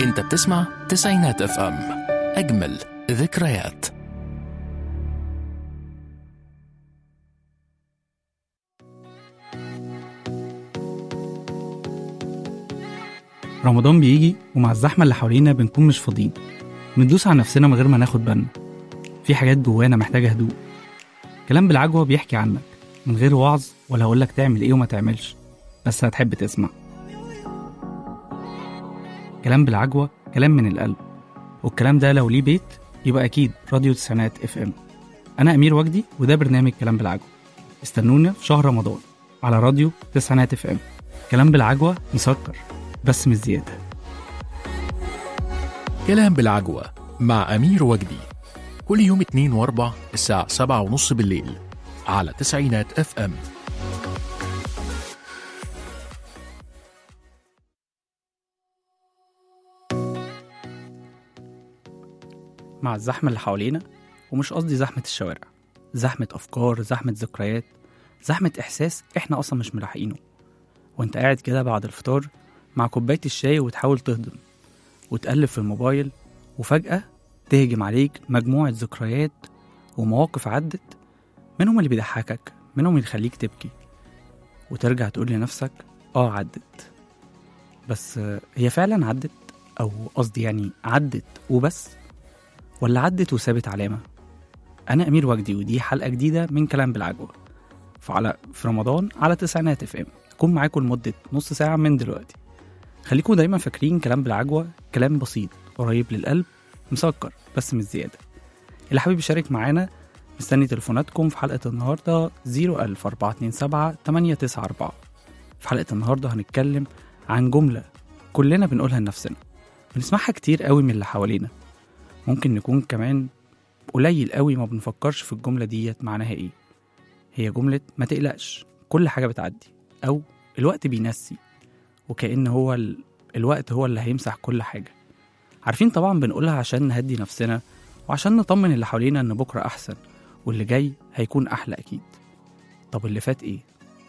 انت بتسمع تسعينات اف ام اجمل ذكريات رمضان بيجي ومع الزحمة اللي حوالينا بنكون مش فاضيين بندوس على نفسنا من غير ما ناخد بالنا في حاجات جوانا محتاجة هدوء كلام بالعجوة بيحكي عنك من غير وعظ ولا هقولك تعمل ايه وما تعملش بس هتحب تسمع كلام بالعجوة كلام من القلب والكلام ده لو ليه بيت يبقى أكيد راديو تسعينات اف ام أنا أمير وجدي وده برنامج كلام بالعجوة استنونا في شهر رمضان على راديو تسعينات اف ام كلام بالعجوة مسكر بس مش زيادة كلام بالعجوة مع أمير وجدي كل يوم اتنين واربع الساعة سبعة ونص بالليل على تسعينات اف ام مع الزحمة اللي حوالينا ومش قصدي زحمة الشوارع زحمة أفكار زحمة ذكريات زحمة إحساس إحنا أصلا مش ملاحقينه وأنت قاعد كده بعد الفطار مع كوباية الشاي وتحاول تهضم وتقلب في الموبايل وفجأة تهجم عليك مجموعة ذكريات ومواقف عدت منهم اللي بيضحكك منهم اللي يخليك تبكي وترجع تقول لنفسك اه عدت بس آه، هي فعلا عدت او قصدي يعني عدت وبس ولا عدت وسابت علامة انا امير وجدي ودي حلقة جديدة من كلام بالعجوة فعلى في رمضان على تسعينات اف ام اكون معاكم لمدة نص ساعة من دلوقتي خليكم دايما فاكرين كلام بالعجوة كلام بسيط قريب للقلب مسكر بس مش زيادة اللي حابب يشارك معانا مستني تليفوناتكم في حلقة النهاردة 01427 894 في حلقة النهاردة هنتكلم عن جملة كلنا بنقولها لنفسنا بنسمعها كتير قوي من اللي حوالينا ممكن نكون كمان قليل قوي ما بنفكرش في الجملة ديت معناها ايه هي جملة ما تقلقش كل حاجة بتعدي أو الوقت بينسي وكأن هو ال... الوقت هو اللي هيمسح كل حاجة عارفين طبعا بنقولها عشان نهدي نفسنا وعشان نطمن اللي حوالينا إن بكرة أحسن واللي جاي هيكون أحلى أكيد طب اللي فات إيه؟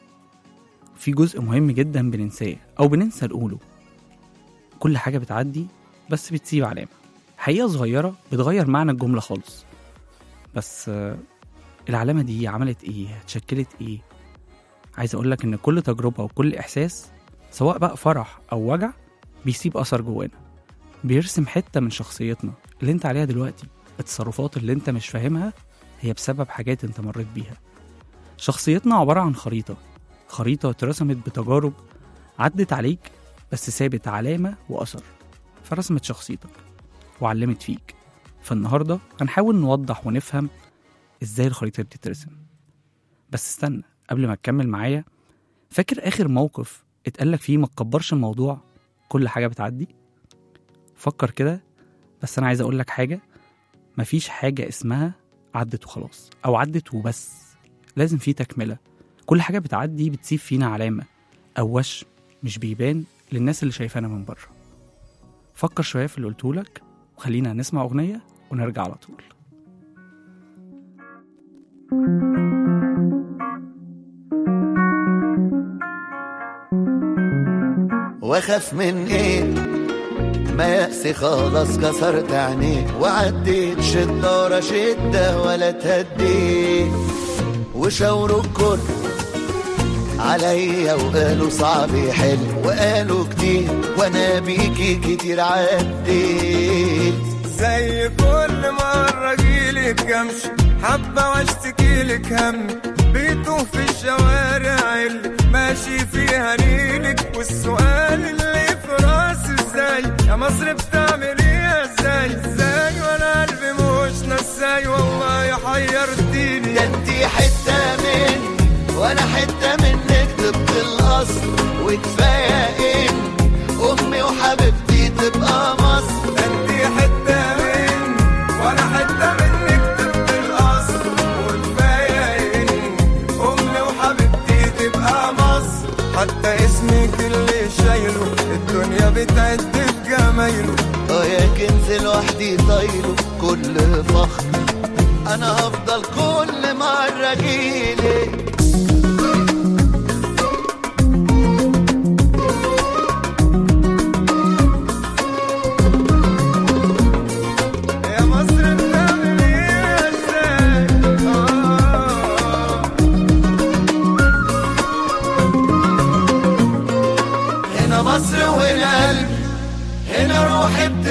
في جزء مهم جدا بننساه أو بننسى نقوله كل حاجة بتعدي بس بتسيب علامة حقيقة صغيرة بتغير معنى الجملة خالص بس آه، العلامة دي عملت إيه؟ اتشكلت إيه؟ عايز أقولك إن كل تجربة وكل إحساس سواء بقى فرح أو وجع بيسيب أثر جوانا بيرسم حتة من شخصيتنا اللي انت عليها دلوقتي التصرفات اللي انت مش فاهمها هي بسبب حاجات انت مريت بيها شخصيتنا عبارة عن خريطة خريطة اترسمت بتجارب عدت عليك بس سابت علامة وأثر فرسمت شخصيتك وعلمت فيك فالنهاردة هنحاول نوضح ونفهم ازاي الخريطة بتترسم بس استنى قبل ما تكمل معايا فاكر آخر موقف اتقالك فيه ما تكبرش الموضوع كل حاجة بتعدي فكر كده بس انا عايز اقول لك حاجه مفيش حاجه اسمها عدت وخلاص او عدت وبس لازم في تكمله كل حاجه بتعدي بتسيب فينا علامه او وش مش بيبان للناس اللي شايفانا من بره فكر شويه في اللي قلته لك وخلينا نسمع اغنيه ونرجع على طول واخاف من ايه ما يأسي خلاص كسرت عينيه وعديت شدة ورا شدة ولا تهديت وشاوروا الكل عليا وقالوا صعب يحل وقالوا كتير وانا بيكي كتير عديت زي كل مرة جيلك امشي حبة واشتكي لك هم بيتوه في الشوارع اللي ماشي فيها نيلك والسؤال اللي في راسي ازاي يا مصر بتعمل ايه ازاي ازاي وانا قلبي مش نساي والله حيرتيني ده انتي حتة مني وانا حتة منك طبق الاصل وكفاية ان امي وحبيبتي تبقى مصر انتي حتة مني وانا حتة منك طب الاصل وكفاية ان امي وحبيبتي تبقى مصر حتى اسمك اللي شايله الدنيا بتعد بجمايله اه يا كنز لوحدي طايله كل فخر انا هفضل كل مرة جيلك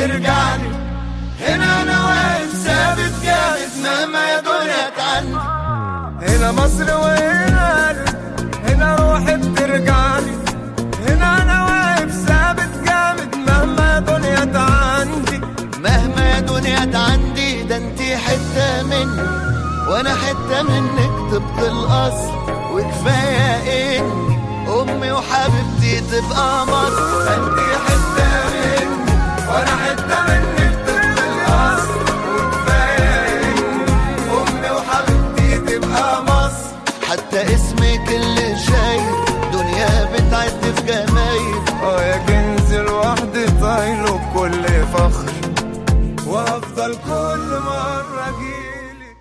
ترجعني هنا انا واقف ثابت جامد مهما يا دنيا تعني هنا مصر وهنا قلب هنا روحي بترجعني هنا انا واقف ثابت جامد مهما يا دنيا تعندي مهما يا دنيا عندي ده انتي حتة مني وانا حتة منك طبق الاصل وكفاية اني امي وحبيبتي تبقى مصر انتي حتة مني وانا حتة منك طبق الاصل وكفاية اني امي وحبيبتي تبقى مصر حتى اسمك اللي شايل دنيا بتعد في جمايل اه يا كنز لوحدي طايله بكل فخر وافضل كل مرة اجيلك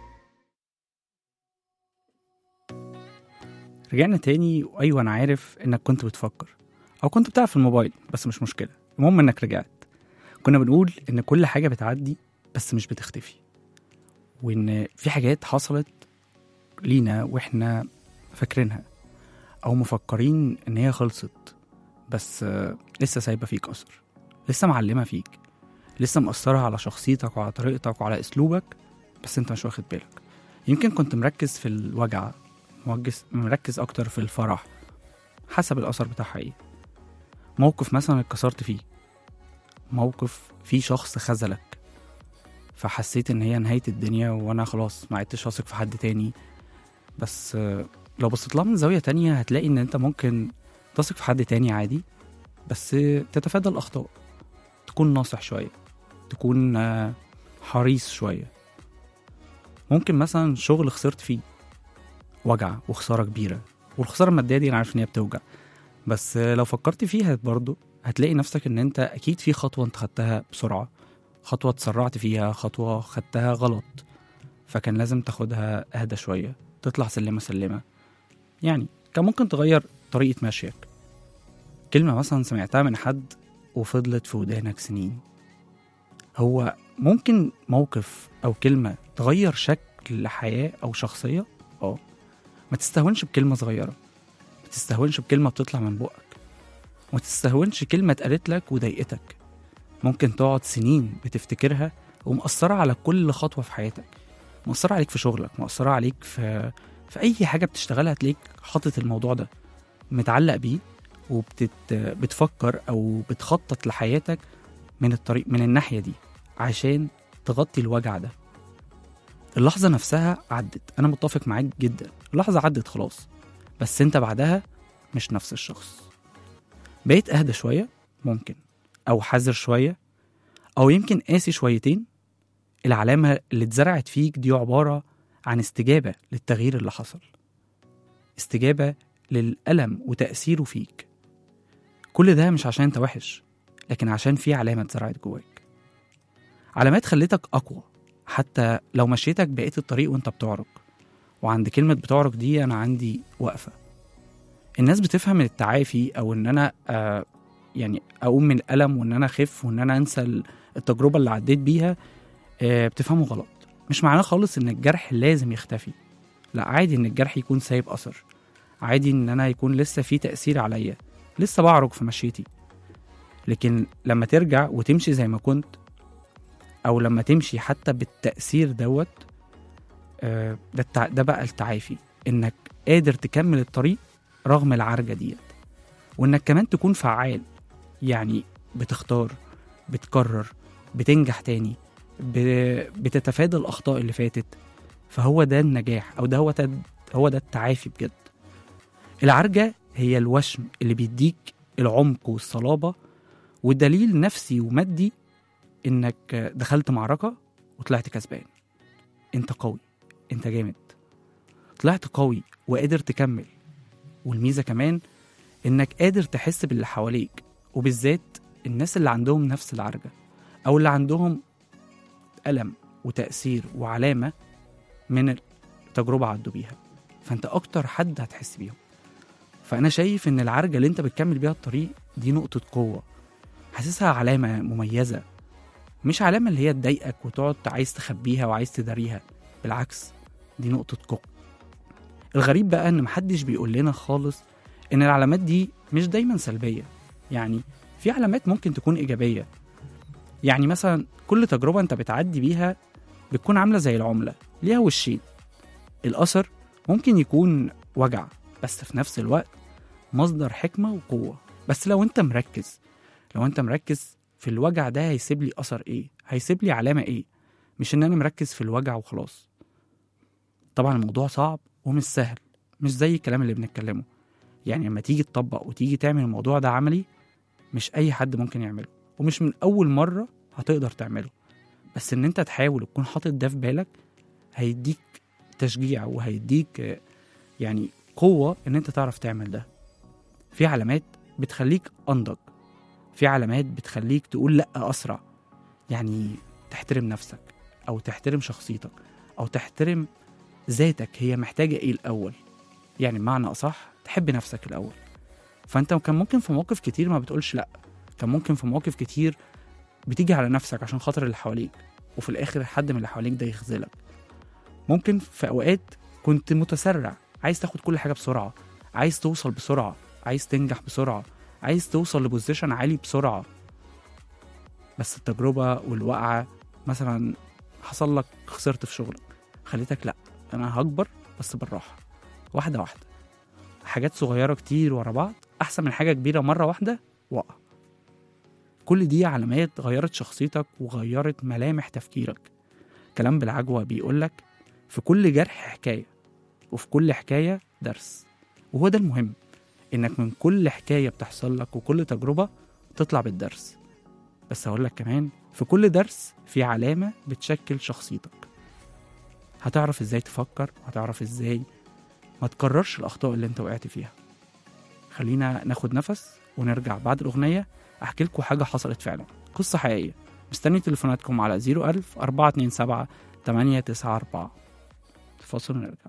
رجعنا تاني وايوه انا عارف انك كنت بتفكر او كنت بتلعب في الموبايل بس مش مشكله المهم انك رجعت كنا بنقول ان كل حاجه بتعدي بس مش بتختفي وان في حاجات حصلت لينا واحنا فاكرينها او مفكرين ان هي خلصت بس آه، لسه سايبه فيك اثر لسه معلمه فيك لسه مأثرة على شخصيتك وعلى طريقتك وعلى اسلوبك بس انت مش واخد بالك يمكن كنت مركز في الوجع مركز مركز اكتر في الفرح حسب الاثر بتاعها ايه موقف مثلا اتكسرت فيه موقف فيه شخص خذلك فحسيت ان هي نهايه الدنيا وانا خلاص ما عدتش واثق في حد تاني بس آه، لو بصيت لها من زاويه تانية هتلاقي ان انت ممكن تثق في حد تاني عادي بس آه، تتفادى الاخطاء تكون ناصح شويه تكون آه، حريص شويه ممكن مثلا شغل خسرت فيه وجع وخساره كبيره والخساره الماديه دي انا عارف ان هي بتوجع بس لو فكرت فيها برضه هتلاقي نفسك ان انت اكيد في خطوه انت خدتها بسرعه خطوه اتسرعت فيها خطوه خدتها غلط فكان لازم تاخدها اهدى شويه تطلع سلمه سلمه يعني كان ممكن تغير طريقه مشيك كلمه مثلا سمعتها من حد وفضلت في ودانك سنين هو ممكن موقف او كلمه تغير شكل حياه او شخصيه اه ما تستهونش بكلمة صغيرة ما تستهونش بكلمة بتطلع من بقك وما تستهونش كلمة اتقالت لك وضايقتك ممكن تقعد سنين بتفتكرها ومأثرة على كل خطوة في حياتك مأثرة عليك في شغلك مأثرة عليك في في أي حاجة بتشتغلها هتلاقيك حاطط الموضوع ده متعلق بيه وبتت بتفكر أو بتخطط لحياتك من الطريق من الناحية دي عشان تغطي الوجع ده اللحظة نفسها عدت أنا متفق معاك جدا اللحظة عدت خلاص بس أنت بعدها مش نفس الشخص بقيت أهدى شوية ممكن أو حذر شوية أو يمكن قاسي شويتين العلامة اللي اتزرعت فيك دي عبارة عن استجابة للتغيير اللي حصل استجابة للألم وتأثيره فيك كل ده مش عشان انت وحش لكن عشان في علامة اتزرعت جواك علامات خلتك أقوى حتى لو مشيتك بقيت الطريق وانت بتعرج وعند كلمة بتعرج دي أنا عندي وقفة الناس بتفهم التعافي أو إن أنا آه يعني أقوم من الألم وإن أنا أخف وإن أنا أنسى ال- التجربة اللي عديت بيها آه بتفهمه غلط مش معناه خالص إن الجرح لازم يختفي لا عادي إن الجرح يكون سايب أثر عادي إن أنا يكون لسه في تأثير عليا لسه بعرج في مشيتي لكن لما ترجع وتمشي زي ما كنت او لما تمشي حتى بالتاثير دوت آه، ده التع... ده بقى التعافي انك قادر تكمل الطريق رغم العرجه ديت وانك كمان تكون فعال يعني بتختار بتكرر بتنجح تاني ب... بتتفادى الاخطاء اللي فاتت فهو ده النجاح او ده هو ده هو ده التعافي بجد العرجه هي الوشم اللي بيديك العمق والصلابه ودليل نفسي ومادي انك دخلت معركه وطلعت كسبان انت قوي انت جامد طلعت قوي وقادر تكمل والميزه كمان انك قادر تحس باللي حواليك وبالذات الناس اللي عندهم نفس العرجه او اللي عندهم الم وتاثير وعلامه من التجربه عدوا بيها فانت اكتر حد هتحس بيهم فانا شايف ان العرجه اللي انت بتكمل بيها الطريق دي نقطه قوه حاسسها علامه مميزه مش علامة اللي هي تضايقك وتقعد عايز تخبيها وعايز تداريها بالعكس دي نقطة قوة الغريب بقى ان محدش بيقول لنا خالص ان العلامات دي مش دايما سلبية يعني في علامات ممكن تكون إيجابية يعني مثلا كل تجربة انت بتعدي بيها بتكون عاملة زي العملة ليها وشين الأثر ممكن يكون وجع بس في نفس الوقت مصدر حكمة وقوة بس لو انت مركز لو انت مركز في الوجع ده هيسيب لي أثر ايه هيسيب لي علامة ايه مش ان انا مركز في الوجع وخلاص طبعا الموضوع صعب ومش سهل مش زي الكلام اللي بنتكلمه يعني لما تيجي تطبق وتيجي تعمل الموضوع ده عملي مش اي حد ممكن يعمله ومش من اول مرة هتقدر تعمله بس ان انت تحاول وتكون حاطط ده في بالك هيديك تشجيع وهيديك آه، يعني قوة ان انت تعرف تعمل ده في علامات بتخليك انضج في علامات بتخليك تقول لا اسرع يعني تحترم نفسك او تحترم شخصيتك او تحترم ذاتك هي محتاجة ايه الاول يعني بمعنى اصح تحب نفسك الاول فانت كان ممكن في مواقف كتير ما بتقولش لا كان ممكن في مواقف كتير بتيجي على نفسك عشان خاطر اللي حواليك وفي الاخر حد من اللي حواليك ده يخذلك ممكن في اوقات كنت متسرع عايز تاخد كل حاجه بسرعه عايز توصل بسرعه عايز تنجح بسرعه عايز توصل لبوزيشن عالي بسرعه بس التجربه والوقعه مثلا حصل لك خسرت في شغلك خليتك لا انا هكبر بس بالراحه واحده واحده حاجات صغيره كتير ورا بعض احسن من حاجه كبيره مره واحده وقع كل دي علامات غيرت شخصيتك وغيرت ملامح تفكيرك كلام بالعجوة بيقولك في كل جرح حكاية وفي كل حكاية درس وهو ده المهم إنك من كل حكاية بتحصل لك وكل تجربة تطلع بالدرس بس هقولك كمان في كل درس في علامة بتشكل شخصيتك هتعرف ازاي تفكر وهتعرف ازاي ما تكررش الأخطاء اللي انت وقعت فيها خلينا ناخد نفس ونرجع بعد الأغنية أحكي لكم حاجة حصلت فعلا قصة حقيقية مستني تليفوناتكم على 01000 427 894 فاصل ونرجع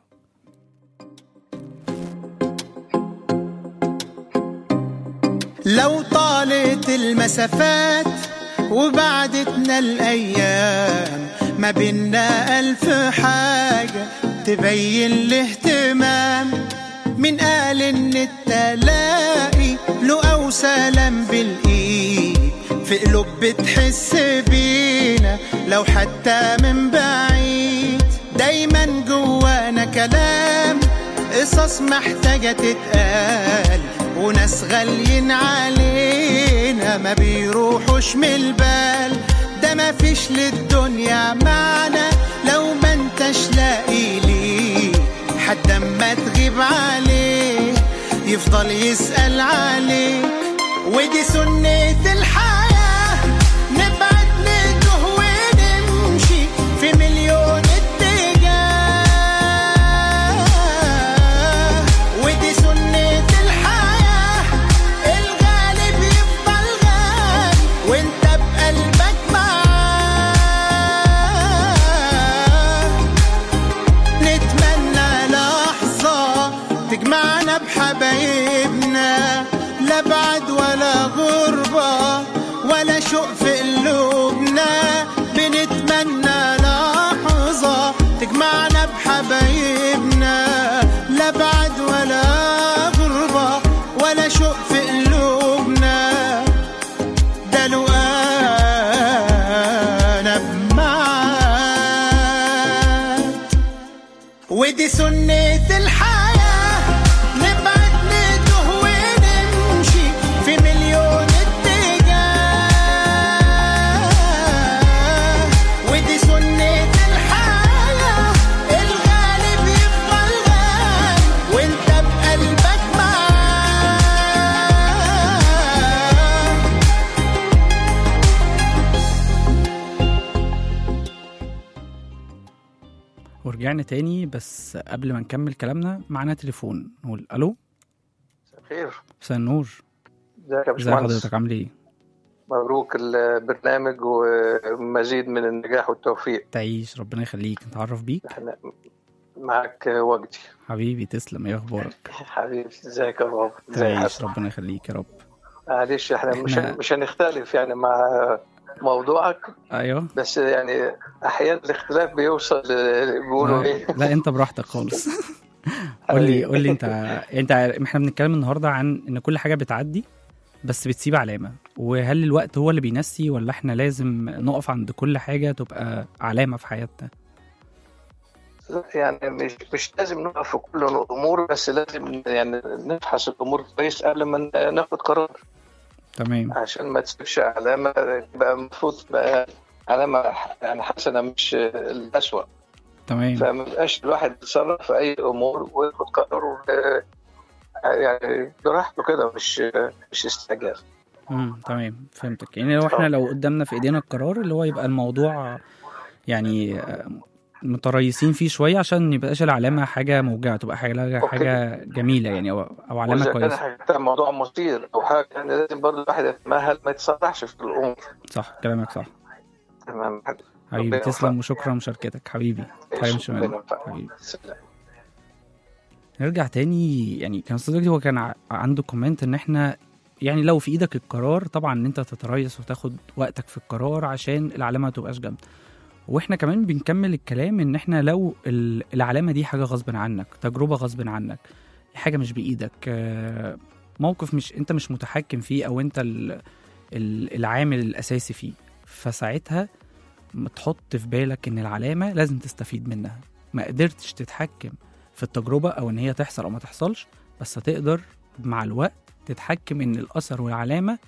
لو طالت المسافات وبعدتنا الأيام ما بينا ألف حاجة تبين الاهتمام من قال إن التلاقي له أو سلام بالإيد في قلوب بتحس بينا لو حتى من بعيد دايما جوانا كلام قصص محتاجة تتقال وناس غاليين علينا ما بيروحوش من البال ده ما فيش للدنيا معنى لو ما انتش لاقي ليه حد اما تغيب عليه يفضل يسأل عليك ودي سنة الحياة نبعد نتوه ونمشي في مليون اتجاه ودي سنة الحياة الغالب يفضل غالي وانت بقلبك معاه نتمنى لحظة تجمعنا بحبايبنا لا بعد ولا غربة ولا شوق في قلوبنا بنتمنى لحظة تجمعنا بحبايبنا لا بعد ولا غربة ولا شوق في قلوبنا ده لو انا بمعاك ودي سنة الحياة نبعد نتوه ونمشي في مليون اتجاه ودي سنة الحياة الغالب يفضل غالي وانت بقلبك معاه ورجعنا تاني بس قبل ما نكمل كلامنا معانا تليفون نقول الو خير مساء النور ازيك يا ازي باشمهندس حضرتك عامل ايه مبروك البرنامج ومزيد من النجاح والتوفيق تعيش ربنا يخليك نتعرف بيك احنا معك وجدي حبيبي تسلم ايه اخبارك حبيبي ازيك يا بابا ازي تعيش حسن ربنا يخليك يا رب معلش احنا مش إحنا- مش هنختلف يعني مع موضوعك ايوه بس يعني احيانا الاختلاف بيوصل ل- بيقولوا ايه لا انت براحتك خالص قول لي قول لي انت انت احنا بنتكلم النهارده عن ان كل حاجه بتعدي بس بتسيب علامة وهل الوقت هو اللي بينسي ولا احنا لازم نقف عند كل حاجة تبقى علامة في حياتنا لا يعني مش مش لازم نقف في كل الامور بس لازم يعني نفحص الامور كويس قبل ما ناخد قرار تمام عشان ما تسيبش علامه تبقى المفروض تبقى علامه يعني حسنه مش الاسوء تمام فما يبقاش الواحد يتصرف في اي امور وياخد قرار آه، يعني براحته كده مش مش استعجال امم تمام فهمتك يعني لو احنا لو قدامنا في ايدينا القرار اللي هو يبقى الموضوع يعني آه، متريثين فيه شويه عشان يبقاش العلامه حاجه موجعه تبقى حاجه أوكي. حاجه جميله يعني او او علامه واذا كان كويسه حاجة موضوع مثير او حاجه يعني لازم برضه الواحد يتمهل ما يتسرعش في الامور صح كلامك صح تمام حبيبي ربنا تسلم يوفقك. وشكرا لمشاركتك حبيبي تحرمش ربنا منك يوفقك. حبيبي سلام. نرجع تاني يعني كان صديقي هو كان ع- عنده كومنت ان احنا يعني لو في ايدك القرار طبعا ان انت تتريث وتاخد وقتك في القرار عشان العلامه ما تبقاش جامده واحنا كمان بنكمل الكلام ان احنا لو ال- العلامه دي حاجه غصب عنك تجربه غصب عنك حاجه مش بايدك آه، موقف مش انت مش متحكم فيه او انت ال- ال- العامل الاساسي فيه فساعتها ما تحط في بالك ان العلامه لازم تستفيد منها ما قدرتش تتحكم في التجربه او ان هي تحصل او ما تحصلش بس هتقدر مع الوقت تتحكم ان الاثر والعلامه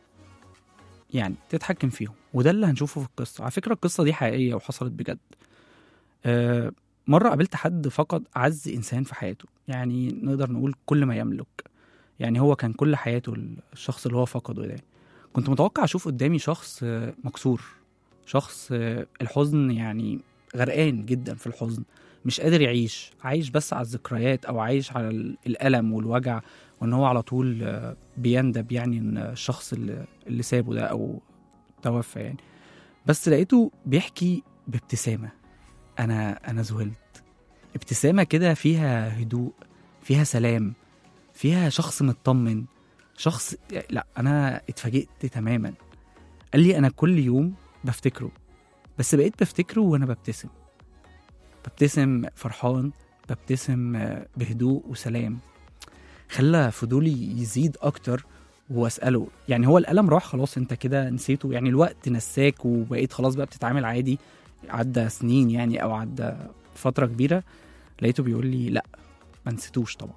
يعني تتحكم فيهم وده اللي هنشوفه في القصه على فكره القصه دي حقيقيه وحصلت بجد آه مره قابلت حد فقد اعز انسان في حياته يعني نقدر نقول كل ما يملك يعني هو كان كل حياته الشخص اللي هو فقده ده كنت متوقع اشوف قدامي شخص آه، مكسور شخص آه، الحزن يعني غرقان جدا في الحزن مش قادر يعيش عايش بس على الذكريات او عايش على ال- الالم والوجع وان هو على طول آه، بيندب يعني ان الشخص اللي, اللي سابه ده او توفى يعني بس لقيته بيحكي بابتسامه انا انا ذهلت ابتسامه كده فيها هدوء فيها سلام فيها شخص مطمن شخص لا انا اتفاجئت تماما قال لي انا كل يوم بفتكره بس بقيت بفتكره وانا ببتسم ببتسم فرحان ببتسم آه، بهدوء وسلام خلى فضولي يزيد اكتر واساله يعني هو الالم راح خلاص انت كده نسيته يعني الوقت نساك وبقيت خلاص بقى بتتعامل عادي عدى سنين يعني او عدى فتره كبيره لقيته بيقول لي لا ما نسيتوش طبعا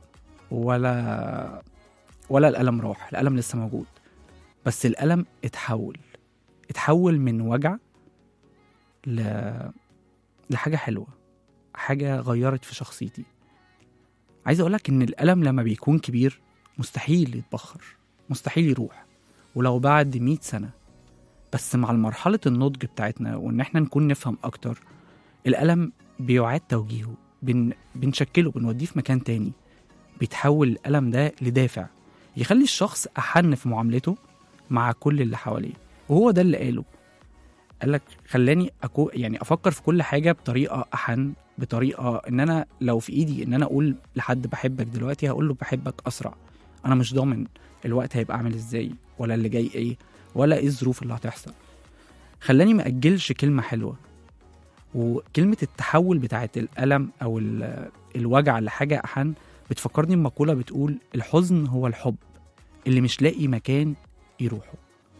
ولا ولا الالم راح الالم لسه موجود بس الالم اتحول اتحول من وجع ل... لحاجه حلوه حاجه غيرت في شخصيتي عايز اقولك ان الالم لما بيكون كبير مستحيل يتبخر مستحيل يروح ولو بعد 100 سنه بس مع مرحله النضج بتاعتنا وان احنا نكون نفهم اكتر الالم بيعاد توجيهه بن... بنشكله بنوديه في مكان تاني بيتحول الالم ده لدافع يخلي الشخص احن في معاملته مع كل اللي حواليه وهو ده اللي قاله قال لك خلاني أكو يعني افكر في كل حاجه بطريقه احن بطريقه ان انا لو في ايدي ان انا اقول لحد بحبك دلوقتي هقول له بحبك اسرع انا مش ضامن الوقت هيبقى عامل ازاي ولا اللي جاي ايه ولا ايه الظروف اللي هتحصل خلاني ما اجلش كلمه حلوه وكلمه التحول بتاعت الالم او ال- الوجع لحاجه احن بتفكرني بمقوله بتقول الحزن هو الحب اللي مش لاقي مكان يروحه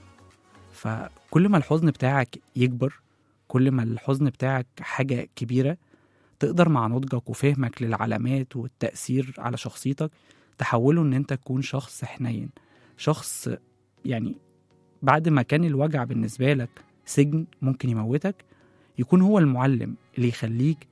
فكل ما الحزن بتاعك يكبر كل ما الحزن بتاعك حاجة كبيرة تقدر مع نضجك وفهمك للعلامات والتأثير على شخصيتك تحوله ان انت تكون شخص حنين شخص يعني بعد ما كان الوجع بالنسبة لك سجن ممكن يموتك يكون هو المعلم اللي يخليك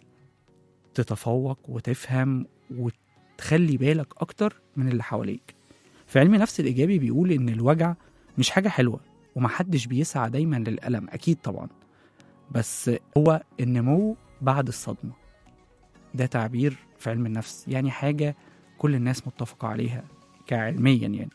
تتفوق وتفهم وتخلي بالك أكتر من اللي حواليك في علم النفس الإيجابي بيقول إن الوجع مش حاجة حلوة ومحدش بيسعى دايما للألم أكيد طبعا بس هو النمو بعد الصدمة ده تعبير في علم النفس يعني حاجة كل الناس متفقة عليها كعلميا يعني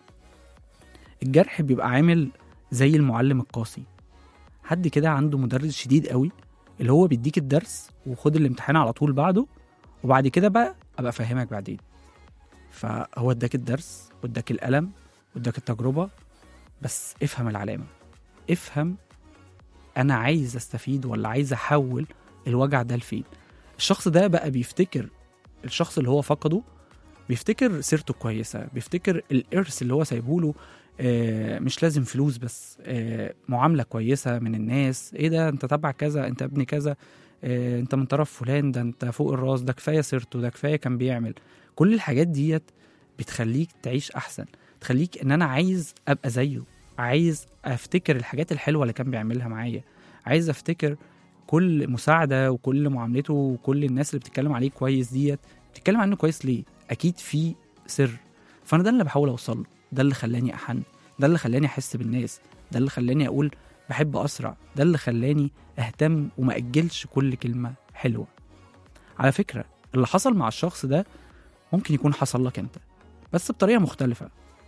الجرح بيبقى عامل زي المعلم القاسي حد كده عنده مدرس شديد قوي اللي هو بيديك الدرس وخد الامتحان على طول بعده وبعد كده بقى ابقى افهمك بعدين فهو اداك الدرس واداك الالم واداك التجربه بس افهم العلامه افهم انا عايز استفيد ولا عايز احول الوجع ده لفين الشخص ده بقى بيفتكر الشخص اللي هو فقده بيفتكر سيرته كويسه بيفتكر الارث اللي هو سايبهوله آه، مش لازم فلوس بس آه، معامله كويسه من الناس ايه ده انت تبع كذا انت ابن كذا آه، انت من طرف فلان ده انت فوق الراس ده كفايه سيرته ده كفايه كان بيعمل كل الحاجات ديت بتخليك تعيش احسن تخليك ان انا عايز ابقى زيه عايز افتكر الحاجات الحلوه اللي كان بيعملها معايا عايز افتكر كل مساعده وكل معاملته وكل الناس اللي بتتكلم عليه كويس ديت بتتكلم عنه كويس ليه اكيد في سر فانا ده اللي بحاول اوصل له ده اللي خلاني احن ده اللي خلاني احس بالناس ده اللي خلاني اقول بحب اسرع ده اللي خلاني اهتم وما اجلش كل كلمه حلوه على فكره اللي حصل مع الشخص ده ممكن يكون حصل لك انت بس بطريقه مختلفه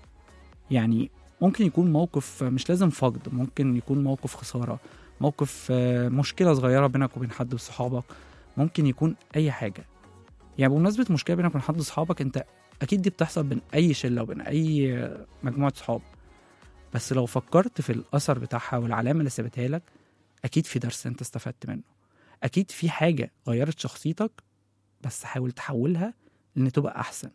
يعني ممكن يكون موقف مش لازم فقد ممكن يكون موقف خساره موقف آه، مشكله صغيره بينك وبين حد من صحابك ممكن يكون اي حاجه يعني بمناسبه مشكله بينك وبين حد من صحابك انت اكيد دي بتحصل بين اي شله وبين اي آه، مجموعه صحاب بس لو فكرت في الاثر بتاعها والعلامه اللي سابتها لك اكيد في درس انت استفدت منه اكيد في حاجه غيرت شخصيتك بس حاول تحولها لان تبقى احسن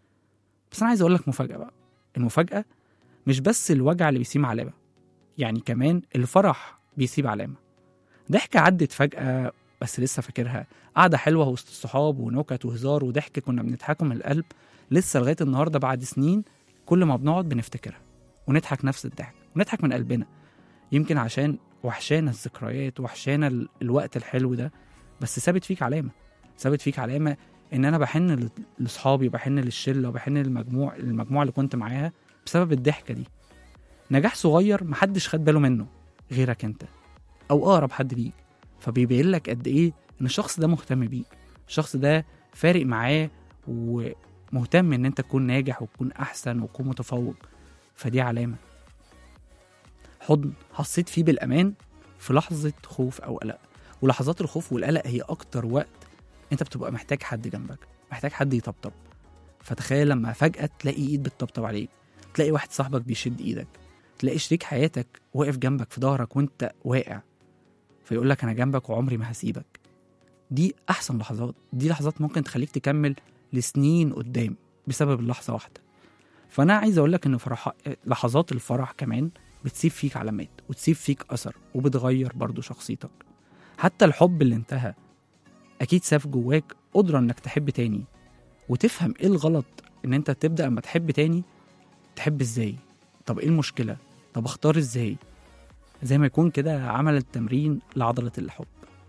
بس انا عايز اقول لك مفاجاه بقى المفاجاه مش بس الوجع اللي بيسيب علامه يعني كمان الفرح بيسيب علامه ضحكه عدت فجاه بس لسه فاكرها قعده حلوه وسط الصحاب ونكت وهزار وضحك كنا بنضحكه من القلب لسه لغايه النهارده بعد سنين كل ما بنقعد بنفتكرها ونضحك نفس الضحك ونضحك من قلبنا يمكن عشان وحشانا الذكريات وحشانا ال- الوقت الحلو ده بس سابت فيك علامه سابت فيك علامه ان انا بحن ل- لاصحابي بحن للشله وبحن للمجموع المجموعه اللي كنت معاها بسبب الضحكه دي نجاح صغير محدش خد باله منه غيرك انت او اقرب حد ليك فبيبين لك قد ايه ان الشخص ده مهتم بيك الشخص ده فارق معاه ومهتم ان انت تكون ناجح وتكون احسن وتكون متفوق فدي علامه حضن حسيت فيه بالامان في لحظه خوف او قلق ولحظات الخوف والقلق هي اكتر وقت انت بتبقى محتاج حد جنبك محتاج حد يطبطب فتخيل لما فجاه تلاقي ايد بتطبطب عليك تلاقي واحد صاحبك بيشد ايدك تلاقي شريك حياتك واقف جنبك في ظهرك وانت واقع فيقول لك انا جنبك وعمري ما هسيبك دي احسن لحظات دي لحظات ممكن تخليك تكمل لسنين قدام بسبب اللحظه واحده فانا عايز اقول لك ان فرح... لحظات الفرح كمان بتسيب فيك علامات وتسيب فيك اثر وبتغير برضو شخصيتك حتى الحب اللي انتهى اكيد ساب جواك قدره انك تحب تاني وتفهم ايه الغلط ان انت تبدا اما تحب تاني تحب ازاي طب ايه المشكله طب اختار ازاي زي ما يكون كده عمل التمرين لعضله الحب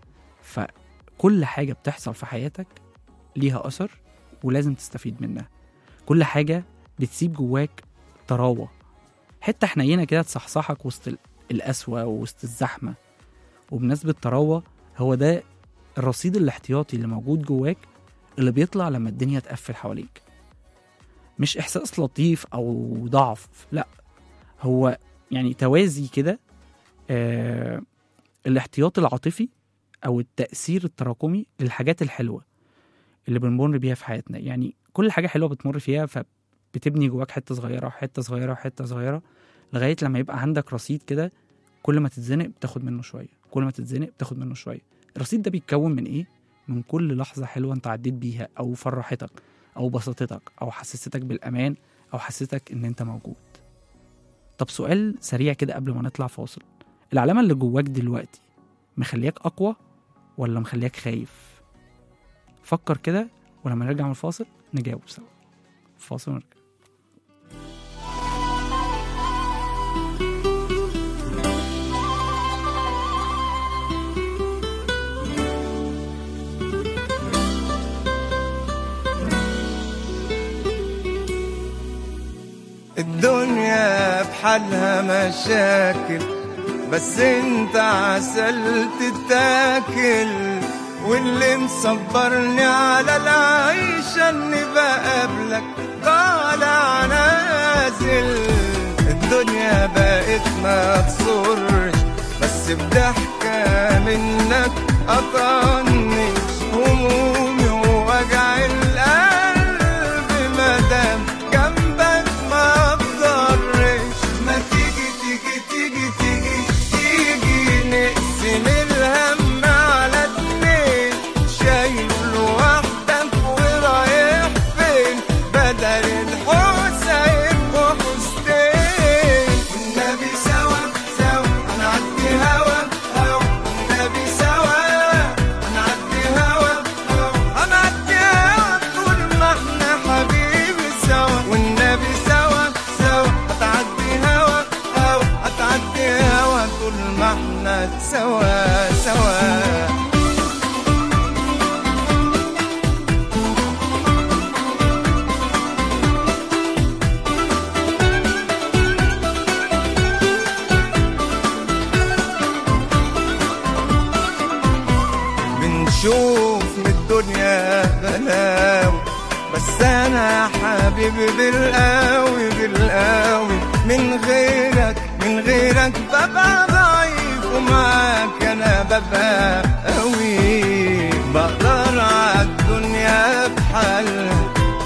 فكل حاجه بتحصل في حياتك ليها اثر ولازم تستفيد منها كل حاجه بتسيب جواك طراوه حته حنينه كده تصحصحك وسط ال- القسوه ووسط الزحمه وبمناسبه طراوه هو ده الرصيد الاحتياطي اللي موجود جواك اللي بيطلع لما الدنيا تقفل حواليك مش احساس لطيف او ضعف لا هو يعني توازي كده آه الاحتياط العاطفي او التاثير التراكمي للحاجات الحلوه اللي بنمر بيها في حياتنا يعني كل حاجه حلوه بتمر فيها فبتبني جواك حته صغيره وحته صغيره وحته صغيره لغايه لما يبقى عندك رصيد كده كل ما تتزنق بتاخد منه شويه كل ما تتزنق بتاخد منه شويه الرصيد ده بيتكون من ايه من كل لحظه حلوه انت عديت بيها او فرحتك او بسطتك او حسستك بالامان او حسستك ان انت موجود طب سؤال سريع كده قبل ما نطلع فاصل العلامه اللي جواك دلوقتي مخلياك اقوى ولا مخلياك خايف فكر كده ولما نرجع من الفاصل نجاوب سوا فاصل ونرجع الدنيا بحالها مشاكل بس انت عسل تتاكل واللي مصبرني على العيشة اني بقابلك طالع نازل الدنيا بقت ما تصرش بس بضحكة منك قطعنيش همومي ووجع القلب مادام جنبك ما بضرش ما تيجي تيجي تيجي تيجي تيجي نقسم الهم على اتنين شايل لوحدك ورايح فين حبيبي بالقوي بالقوي من غيرك من غيرك ببقى ضعيف ومعاك انا ببقى قوي بقدر عالدنيا بحالها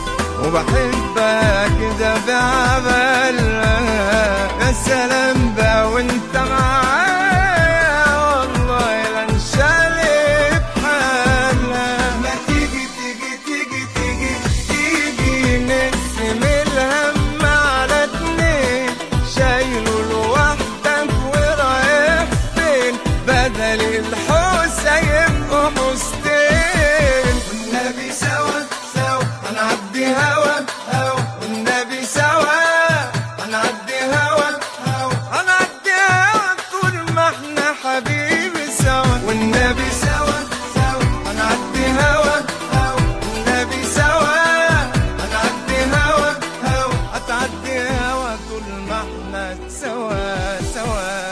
وبحبك كده بعبالها يا سلام بقى وانت معايا والله لا انشالي بحالها ما تيجي تيجي تيجي تيجي تيجي نقسم الهم على اتنين شايله لوحدك ورايح فين بدل الحوسة يبقوا حوستين والنبي سوا سوا هنعدي هوا هوا والنبي سوا هنعدي هوا هوا هنعدي هوا طول ما احنا حبيبي سوا والنبي سوا سوا هنعدي هوا هوا والنبي سوا هنعدي هوا هوا هتعدي هوا طول ما احنا سوا سوا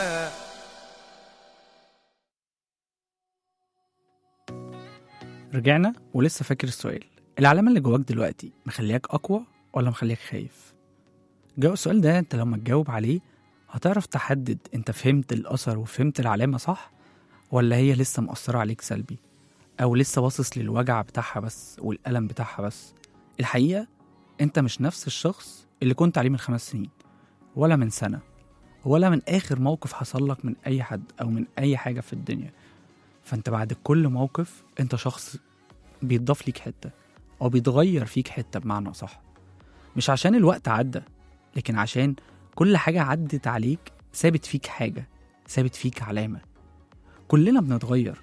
رجعنا ولسه فاكر السؤال العلامة اللي جواك دلوقتي مخلياك أقوى ولا مخلياك خايف؟ جاوب السؤال ده أنت لما تجاوب عليه هتعرف تحدد أنت فهمت الأثر وفهمت العلامة صح ولا هي لسه مأثرة عليك سلبي أو لسه باصص للوجع بتاعها بس والألم بتاعها بس الحقيقة أنت مش نفس الشخص اللي كنت عليه من خمس سنين ولا من سنة ولا من آخر موقف حصل لك من أي حد أو من أي حاجة في الدنيا فأنت بعد كل موقف أنت شخص بيتضاف ليك حتة أو بيتغير فيك حتة بمعنى صح مش عشان الوقت عدى لكن عشان كل حاجة عدت عليك سابت فيك حاجة سابت فيك علامة كلنا بنتغير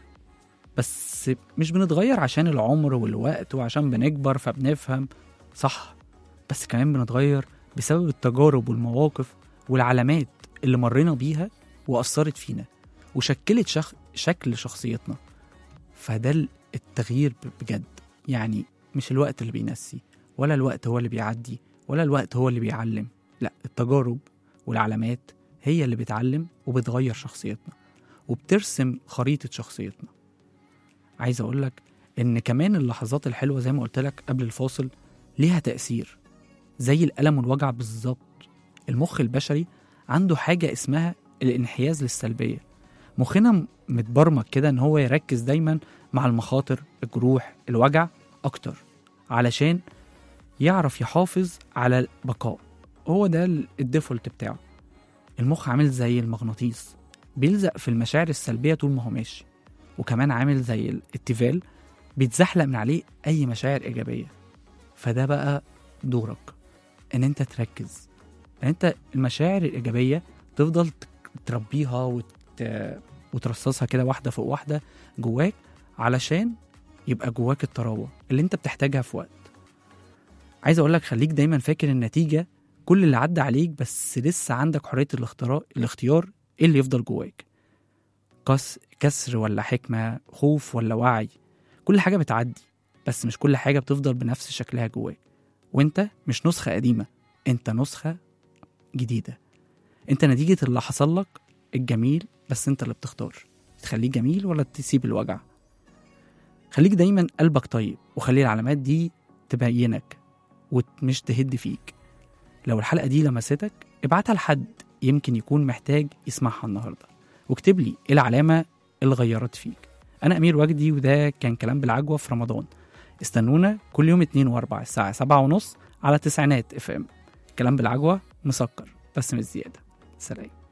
بس مش بنتغير عشان العمر والوقت وعشان بنكبر فبنفهم صح بس كمان بنتغير بسبب التجارب والمواقف والعلامات اللي مرينا بيها وأثرت فينا وشكلت شخ... شكل شخصيتنا فده ال- التغيير ب- بجد يعني مش الوقت اللي بينسي ولا الوقت هو اللي بيعدي ولا الوقت هو اللي بيعلم لا التجارب والعلامات هي اللي بتعلم وبتغير شخصيتنا وبترسم خريطة شخصيتنا عايز أقولك إن كمان اللحظات الحلوة زي ما قلت لك قبل الفاصل ليها تأثير زي الألم والوجع بالظبط المخ البشري عنده حاجة اسمها الانحياز للسلبية مخنا م- متبرمج كده إن هو يركز دايما مع المخاطر الجروح الوجع أكتر علشان يعرف يحافظ على البقاء هو ده ال- الديفولت بتاعه المخ عامل زي المغناطيس بيلزق في المشاعر السلبية طول ما هو ماشي وكمان عامل زي الاتفال بيتزحلق من عليه أي مشاعر إيجابية فده بقى دورك إن أنت تركز إن أنت المشاعر الإيجابية تفضل ت- تربيها وت... وترصصها كده واحدة فوق واحدة جواك علشان يبقى جواك الطراوة اللي أنت بتحتاجها في وقت عايز أقولك خليك دايما فاكر النتيجة كل اللي عدى عليك بس لسه عندك حرية الاختراع الاختيار ايه اللي يفضل جواك كس كسر ولا حكمة خوف ولا وعي كل حاجة بتعدي بس مش كل حاجة بتفضل بنفس شكلها جواك وانت مش نسخة قديمة انت نسخة جديدة انت نتيجة اللي حصل لك الجميل بس انت اللي بتختار تخليه جميل ولا تسيب الوجع خليك دايما قلبك طيب وخلي العلامات دي تبينك ومش تهد فيك لو الحلقة دي لمستك ابعتها لحد يمكن يكون محتاج يسمعها النهاردة واكتب لي ايه العلامة اللي غيرت فيك أنا أمير وجدي وده كان كلام بالعجوة في رمضان استنونا كل يوم اتنين واربع الساعة سبعة ونص على تسعينات اف ام كلام بالعجوة مسكر بس مش زيادة سلام